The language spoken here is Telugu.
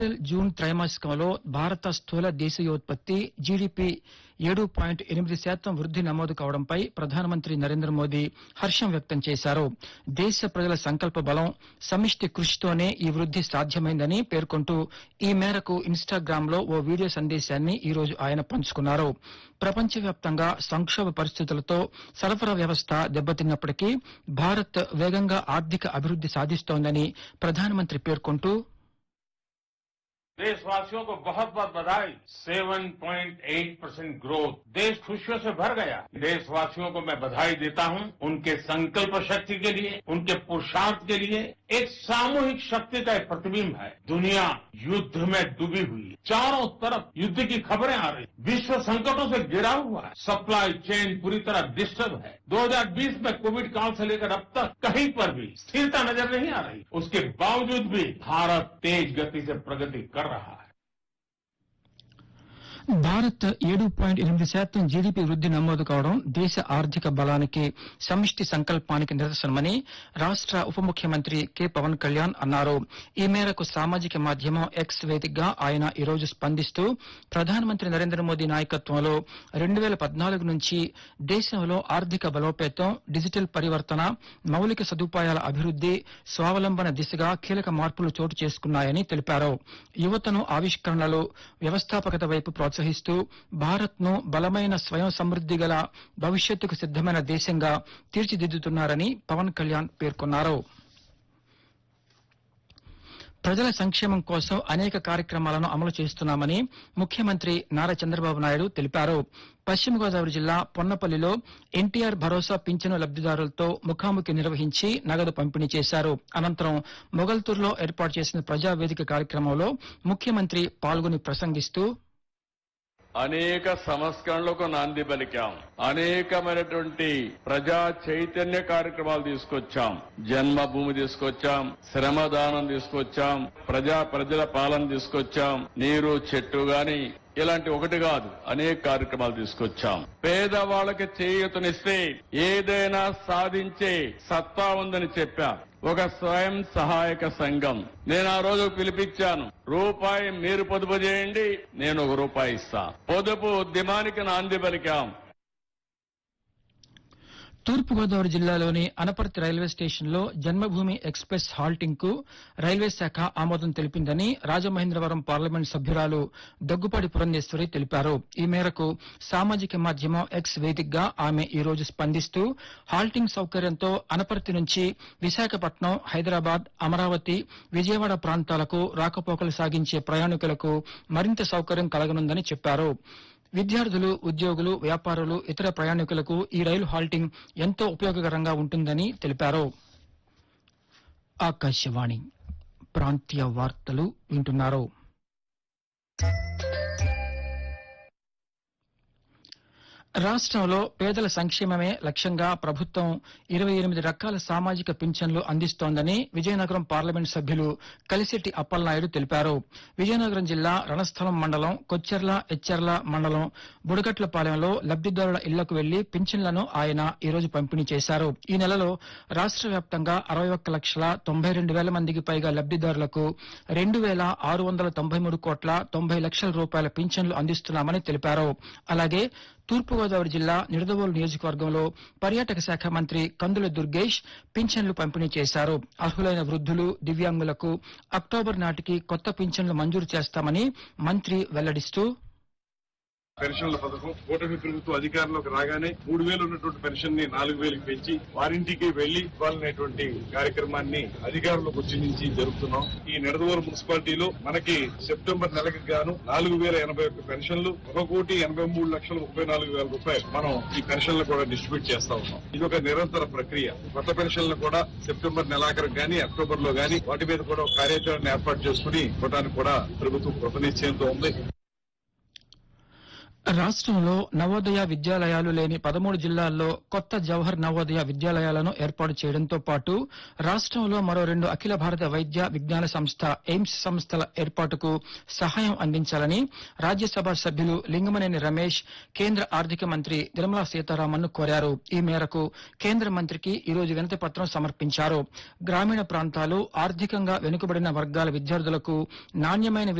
ఏప్రిల్ జూన్ త్రైమాసికంలో భారత స్థూల దేశీయోత్పత్తి జీడీపీ ఏడు పాయింట్ ఎనిమిది శాతం వృద్ది నమోదు కావడంపై ప్రధానమంత్రి నరేంద్ర మోదీ హర్షం వ్యక్తం చేశారు దేశ ప్రజల సంకల్ప బలం సమిష్టి కృషితోనే ఈ వృద్ది సాధ్యమైందని పేర్కొంటూ ఈ మేరకు ఇన్స్టాగ్రామ్ లో ఓ వీడియో సందేశాన్ని ఈ రోజు ఆయన పంచుకున్నారు ప్రపంచవ్యాప్తంగా సంక్షోభ పరిస్థితులతో సరఫరా వ్యవస్థ దెబ్బతిన్నప్పటికీ భారత్ వేగంగా ఆర్థిక అభివృద్ది సాధిస్తోందని ప్రధానమంత్రి పేర్కొంటూ देशवासियों को बहुत बहुत बधाई 7.8 परसेंट ग्रोथ देश खुशियों से भर गया देशवासियों को मैं बधाई देता हूं उनके संकल्प शक्ति के लिए उनके पुरुषार्थ के लिए एक सामूहिक शक्ति का एक प्रतिबिंब है दुनिया युद्ध में डूबी हुई है चारों तरफ युद्ध की खबरें आ रही विश्व संकटों से घिरा हुआ है सप्लाई चेन पूरी तरह डिस्टर्ब है 2020 में कोविड काल से लेकर अब तक कहीं पर भी स्थिरता नजर नहीं आ रही उसके बावजूद भी भारत तेज गति से प्रगति कर रहा है భారత్ ఏడు పాయింట్ ఎనిమిది శాతం జీడీపీ వృద్ది నమోదు కావడం దేశ ఆర్థిక బలానికి సమిష్టి సంకల్పానికి నిదర్శనమని రాష్ట ఉప ముఖ్యమంత్రి కె పవన్ కళ్యాణ్ అన్నారు ఈ మేరకు సామాజిక మాధ్యమం ఎక్స్ వేదికగా ఆయన ఈ రోజు స్పందిస్తూ ప్రధానమంత్రి నరేంద్ర మోదీ నాయకత్వంలో రెండు వేల పద్నాలుగు నుంచి దేశంలో ఆర్థిక బలోపేతం డిజిటల్ పరివర్తన మౌలిక సదుపాయాల అభివృద్ది స్వావలంబన దిశగా కీలక మార్పులు చోటు చేసుకున్నాయని తెలిపారు యువతను ఆవిష్కరణలు వ్యవస్థాపకత వైపు ప్రోత్సహిస్తూ భారత్ ను బలమైన స్వయం సమృద్ది గల భవిష్యత్తుకు సిద్దమైన దేశంగా తీర్చిదిద్దుతున్నారని పవన్ కళ్యాణ్ పేర్కొన్నారు ప్రజల సంక్షేమం కోసం అనేక కార్యక్రమాలను అమలు చేస్తున్నామని ముఖ్యమంత్రి నారా చంద్రబాబు నాయుడు తెలిపారు పశ్చిమ గోదావరి జిల్లా పొన్నపల్లిలో ఎన్టీఆర్ భరోసా పింఛను లబ్దిదారులతో ముఖాముఖి నిర్వహించి నగదు పంపిణీ చేశారు అనంతరం మొగల్తూరులో ఏర్పాటు చేసిన ప్రజావేదిక కార్యక్రమంలో ముఖ్యమంత్రి పాల్గొని ప్రసంగిస్తూ అనేక సంస్కరణలకు నాంది పలికాం అనేకమైనటువంటి ప్రజా చైతన్య కార్యక్రమాలు తీసుకొచ్చాం జన్మభూమి తీసుకొచ్చాం శ్రమదానం తీసుకొచ్చాం ప్రజా ప్రజల పాలన తీసుకొచ్చాం నీరు చెట్టు గాని ఇలాంటి ఒకటి కాదు అనేక కార్యక్రమాలు తీసుకొచ్చాం పేదవాళ్ళకి చేయూతనిస్తే ఏదైనా సాధించే సత్తా ఉందని చెప్పాం ఒక స్వయం సహాయక సంఘం నేను ఆ రోజు పిలిపించాను రూపాయి మీరు పొదుపు చేయండి నేను ఒక రూపాయి ఇస్తా పొదుపు ఉద్యమానికి నాంది పలికాం తూర్పుగోదావరి జిల్లాలోని అనపర్తి రైల్వే స్టేషన్ లో జన్మభూమి ఎక్స్ప్రెస్ హాల్టింగ్ కు రైల్వే శాఖ ఆమోదం తెలిపిందని రాజమహేంద్రవరం పార్లమెంట్ సభ్యురాలు దగ్గుపాటి పురంధేశ్వరి తెలిపారు ఈ మేరకు సామాజిక మాధ్యమం ఎక్స్ వేదికగా ఆమె ఈ రోజు స్పందిస్తూ హాల్టింగ్ సౌకర్యంతో అనపర్తి నుంచి విశాఖపట్నం హైదరాబాద్ అమరావతి విజయవాడ ప్రాంతాలకు రాకపోకలు సాగించే ప్రయాణికులకు మరింత సౌకర్యం కలగనుందని చెప్పారు విద్యార్థులు ఉద్యోగులు వ్యాపారులు ఇతర ప్రయాణికులకు ఈ రైలు హాల్టింగ్ ఎంతో ఉపయోగకరంగా ఉంటుందని తెలిపారు ఆకాశవాణి ప్రాంతీయ వార్తలు వింటున్నారు రాష్ట్రంలో పేదల సంక్షేమమే లక్ష్యంగా ప్రభుత్వం ఇరవై ఎనిమిది రకాల సామాజిక పింఛన్లు అందిస్తోందని విజయనగరం పార్లమెంట్ సభ్యులు కలిశెట్టి అప్పలనాయుడు తెలిపారు విజయనగరం జిల్లా రణస్థలం మండలం కొచ్చెర్ల ఎచ్చెర్ల మండలం బుడగట్లపాలెంలో లబ్దిదారుల ఇళ్లకు వెళ్లి పింఛన్లను ఆయన ఈ రోజు పంపిణీ చేశారు ఈ నెలలో రాష్ట్ర వ్యాప్తంగా అరవై ఒక్క లక్షల తొంభై రెండు వేల మందికి పైగా లబ్దిదారులకు రెండు వేల ఆరు వందల తొంభై మూడు కోట్ల తొంభై లక్షల రూపాయల పింఛన్లు అందిస్తున్నామని తెలిపారు అలాగే తూర్పుగోదావరి జిల్లా నిడదవోలు నియోజకవర్గంలో పర్యాటక శాఖ మంత్రి కందుల దుర్గేష్ పింఛన్లు పంపిణీ చేశారు అర్హులైన వృద్ధులు దివ్యాంగులకు అక్టోబర్ నాటికి కొత్త పింఛన్లు మంజూరు చేస్తామని మంత్రి వెల్లడిస్తూ పెన్షన్ల పథకం కూటమి ప్రభుత్వం అధికారంలోకి రాగానే మూడు వేలు ఉన్నటువంటి పెన్షన్ ని నాలుగు వేలకు పెంచి వారింటికి వెళ్లి ఇవ్వాలనేటువంటి కార్యక్రమాన్ని అధికారంలోకి వచ్చి నుంచి జరుపుతున్నాం ఈ నిడదవోలు మున్సిపాలిటీలో మనకి సెప్టెంబర్ నెలకి గాను నాలుగు వేల ఎనభై ఒక్క పెన్షన్లు ఒక కోటి ఎనభై మూడు లక్షల ముప్పై నాలుగు వేల రూపాయలు మనం ఈ పెన్షన్లు కూడా డిస్ట్రిబ్యూట్ చేస్తా ఉన్నాం ఇది ఒక నిరంతర ప్రక్రియ కొత్త పెన్షన్లు కూడా సెప్టెంబర్ నెలాఖరు గాని అక్టోబర్ లో గాని వాటి మీద కూడా ఒక కార్యాచరణ ఏర్పాటు చేసుకుని ఇవ్వడానికి కూడా ప్రభుత్వం కృతనిశ్చయంతో ఉంది రాష్ట్రంలో నవోదయ విద్యాలయాలు లేని పదమూడు జిల్లాల్లో కొత్త జవహర్ నవోదయ విద్యాలయాలను ఏర్పాటు చేయడంతో పాటు రాష్ట్రంలో మరో రెండు అఖిల భారత వైద్య విజ్ఞాన సంస్థ ఎయిమ్స్ సంస్థల ఏర్పాటుకు సహాయం అందించాలని రాజ్యసభ సభ్యులు లింగమనేని రమేష్ కేంద్ర ఆర్థిక మంత్రి నిర్మలా సీతారామన్ కోరారు ఈ మేరకు కేంద్ర మంత్రికి ఈ రోజు వినతి పత్రం సమర్పించారు గ్రామీణ ప్రాంతాలు ఆర్థికంగా వెనుకబడిన వర్గాల విద్యార్థులకు నాణ్యమైన